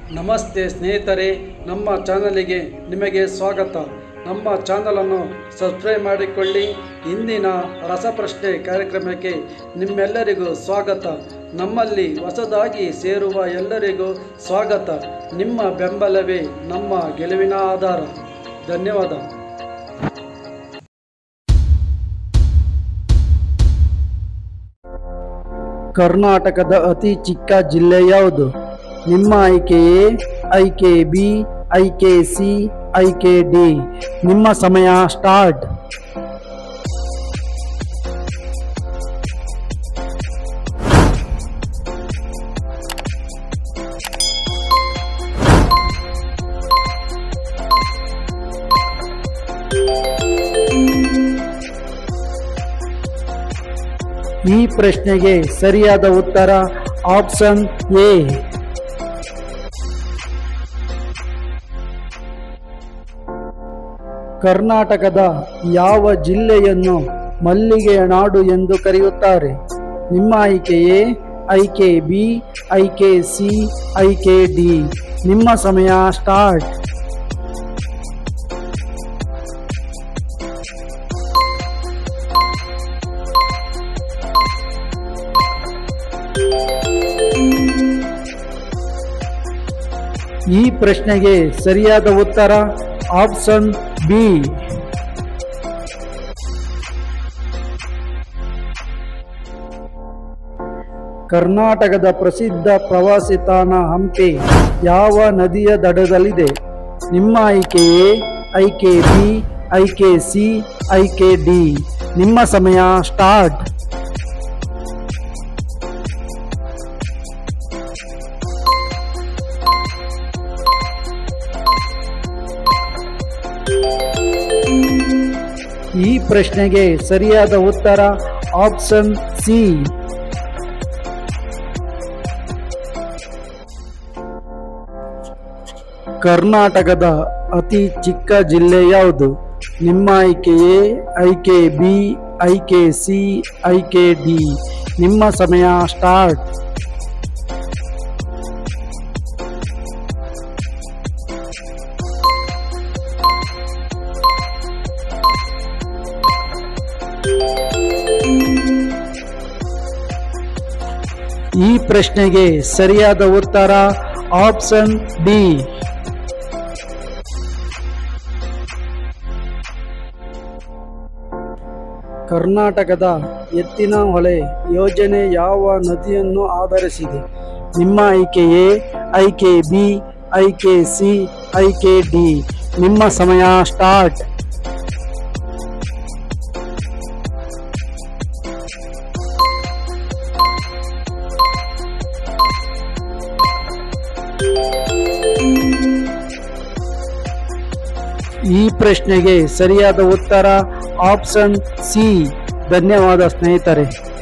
ನಮಸ್ತೆ ಸ್ನೇಹಿತರೆ ನಮ್ಮ ಚಾನಲಿಗೆ ನಿಮಗೆ ಸ್ವಾಗತ ನಮ್ಮ ಚಾನಲನ್ನು ಸಬ್ಸ್ಕ್ರೈಬ್ ಮಾಡಿಕೊಳ್ಳಿ ಇಂದಿನ ರಸಪ್ರಶ್ನೆ ಕಾರ್ಯಕ್ರಮಕ್ಕೆ ನಿಮ್ಮೆಲ್ಲರಿಗೂ ಸ್ವಾಗತ ನಮ್ಮಲ್ಲಿ ಹೊಸದಾಗಿ ಸೇರುವ ಎಲ್ಲರಿಗೂ ಸ್ವಾಗತ ನಿಮ್ಮ ಬೆಂಬಲವೇ ನಮ್ಮ ಗೆಲುವಿನ ಆಧಾರ ಧನ್ಯವಾದ ಕರ್ನಾಟಕದ ಅತಿ ಚಿಕ್ಕ ಜಿಲ್ಲೆ ಯಾವುದು ನಿಮ್ಮ ಆಯ್ಕೆ ಎ ಆಯ್ಕೆ ಬಿ ಆಯ್ಕೆ ಸಿ ಆಯ್ಕೆ ಡಿ ನಿಮ್ಮ ಸಮಯ ಸ್ಟಾರ್ಟ್ ಈ ಪ್ರಶ್ನೆಗೆ ಸರಿಯಾದ ಉತ್ತರ ಆಪ್ಷನ್ ಎ ಕರ್ನಾಟಕದ ಯಾವ ಜಿಲ್ಲೆಯನ್ನು ಮಲ್ಲಿಗೆಯ ನಾಡು ಎಂದು ಕರೆಯುತ್ತಾರೆ ನಿಮ್ಮ ಆಯ್ಕೆ ಎ ಆಯ್ಕೆ ಬಿ ಆಯ್ಕೆ ಸಿ ಆಯ್ಕೆ ಡಿ ನಿಮ್ಮ ಸಮಯ ಸ್ಟಾರ್ಟ್ ಈ ಪ್ರಶ್ನೆಗೆ ಸರಿಯಾದ ಉತ್ತರ ಆಪ್ಷನ್ ಬಿ ಕರ್ನಾಟಕದ ಪ್ರಸಿದ್ಧ ಪ್ರವಾಸಿ ತಾಣ ಹಂಪಿ ಯಾವ ನದಿಯ ದಡದಲ್ಲಿದೆ ನಿಮ್ಮ ಆಯ್ಕೆ ಎ ಆಯ್ಕೆ ಬಿ ಆಯ್ಕೆ ಸಿ ಆಯ್ಕೆ ಡಿ ನಿಮ್ಮ ಸಮಯ ಸ್ಟಾರ್ಟ್ ಈ ಪ್ರಶ್ನೆಗೆ ಸರಿಯಾದ ಉತ್ತರ ಆಪ್ಷನ್ ಸಿ ಕರ್ನಾಟಕದ ಅತಿ ಚಿಕ್ಕ ಜಿಲ್ಲೆ ಯಾವುದು ನಿಮ್ಮ ಆಯ್ಕೆ ಎ ಆಯ್ಕೆ ಬಿ ಆಯ್ಕೆ ಸಿ ಆಯ್ಕೆ ಡಿ ನಿಮ್ಮ ಸಮಯ ಸ್ಟಾರ್ಟ್ ಈ ಪ್ರಶ್ನೆಗೆ ಸರಿಯಾದ ಉತ್ತರ ಆಪ್ಷನ್ ಡಿ ಕರ್ನಾಟಕದ ಎತ್ತಿನ ಹೊಳೆ ಯೋಜನೆ ಯಾವ ನದಿಯನ್ನು ಆಧರಿಸಿದೆ ನಿಮ್ಮ ಆಯ್ಕೆ ಎ ಆಯ್ಕೆ ಬಿ ಆಯ್ಕೆ ಸಿ ಆಯ್ಕೆ ಡಿ ನಿಮ್ಮ ಸಮಯ ಸ್ಟಾರ್ಟ್ ಈ ಪ್ರಶ್ನೆಗೆ ಸರಿಯಾದ ಉತ್ತರ ಆಪ್ಷನ್ ಸಿ ಧನ್ಯವಾದ ಸ್ನೇಹಿತರೆ